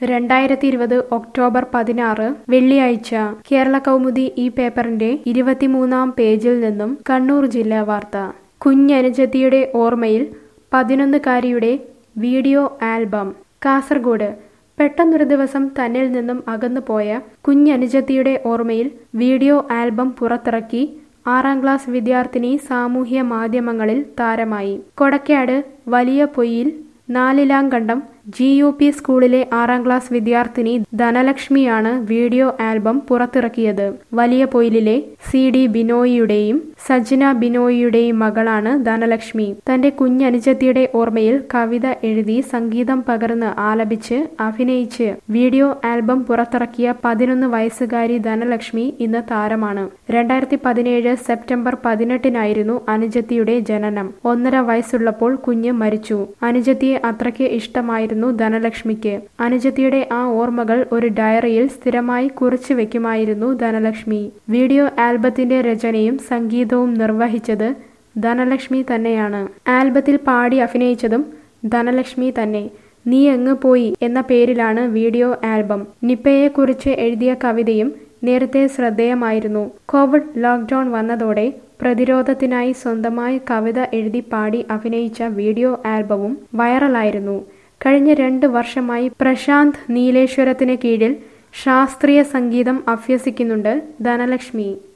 രണ്ടായിരത്തി ഇരുപത് ഒക്ടോബർ പതിനാറ് വെള്ളിയാഴ്ച കേരള കൗമുദി ഈ പേപ്പറിന്റെ ഇരുപത്തിമൂന്നാം പേജിൽ നിന്നും കണ്ണൂർ ജില്ലാ വാർത്ത കുഞ്ഞനുജത്തിയുടെ ഓർമ്മയിൽ പതിനൊന്നുകാരിയുടെ വീഡിയോ ആൽബം കാസർഗോഡ് പെട്ടെന്നൊരു ദിവസം തന്നിൽ നിന്നും അകന്നു പോയ കുഞ്ഞനുജത്തിയുടെ ഓർമ്മയിൽ വീഡിയോ ആൽബം പുറത്തിറക്കി ആറാം ക്ലാസ് വിദ്യാർത്ഥിനി സാമൂഹ്യ മാധ്യമങ്ങളിൽ താരമായി Kodakkad Valiya Poyyil Nalilamkandam G U P സ്കൂളിലെ ആറാം ക്ലാസ് വിദ്യാർത്ഥിനി ധനലക്ഷ്മിയാണ് വീഡിയോ ആൽബം പുറത്തിറക്കിയത് വലിയ പൊയിലിലെ സി ഡി ബിനോയിയുടെയും സജ്ന ബിനോയിയുടെയും മകളാണ് ധനലക്ഷ്മി തന്റെ കുഞ്ഞനുജത്തിയുടെ ഓർമ്മയിൽ കവിത എഴുതി സംഗീതം പകർന്ന് ആലപിച്ച് അഭിനയിച്ച് വീഡിയോ ആൽബം പുറത്തിറക്കിയ പതിനൊന്ന് വയസ്സുകാരി ധനലക്ഷ്മി ഇന്ന് താരമാണ് രണ്ടായിരത്തി പതിനേഴ് സെപ്റ്റംബർ പതിനെട്ടിനായിരുന്നു അനുജത്തിയുടെ ജനനം ഒന്നര വയസ്സുള്ളപ്പോൾ കുഞ്ഞ് മരിച്ചു അനുജത്തിയെ അത്രയ്ക്ക് ഇഷ്ടമായിരുന്നു ധനലക്ഷ്മിക്ക് അനുജത്തിയുടെ ആ ഓർമ്മകൾ ഒരു ഡയറിയിൽ സ്ഥിരമായി കുറിച്ചു വെക്കുമായിരുന്നു ധനലക്ഷ്മി വീഡിയോ ആൽബത്തിന്റെ രചനയും സംഗീതവും നിർവഹിച്ചത് ധനലക്ഷ്മി തന്നെയാണ് ആൽബത്തിൽ പാടി അഭിനയിച്ചതും ധനലക്ഷ്മി തന്നെ നീ എങ്ങ് പോയി എന്ന പേരിലാണ് വീഡിയോ ആൽബം നിപ്പയെക്കുറിച്ച് എഴുതിയ കവിതയും നേരത്തെ ശ്രദ്ധേയമായിരുന്നു കോവിഡ് ലോക്ക്ഡൌൺ വന്നതോടെ പ്രതിരോധത്തിനായി സ്വന്തമായി കവിത എഴുതി പാടി അഭിനയിച്ച വീഡിയോ ആൽബവും വൈറലായിരുന്നു കഴിഞ്ഞ രണ്ട് വർഷമായി പ്രശാന്ത് നീലേശ്വരത്തിന് കീഴിൽ ശാസ്ത്രീയ സംഗീതം അഭ്യസിക്കുന്നുണ്ട് ധനലക്ഷ്മി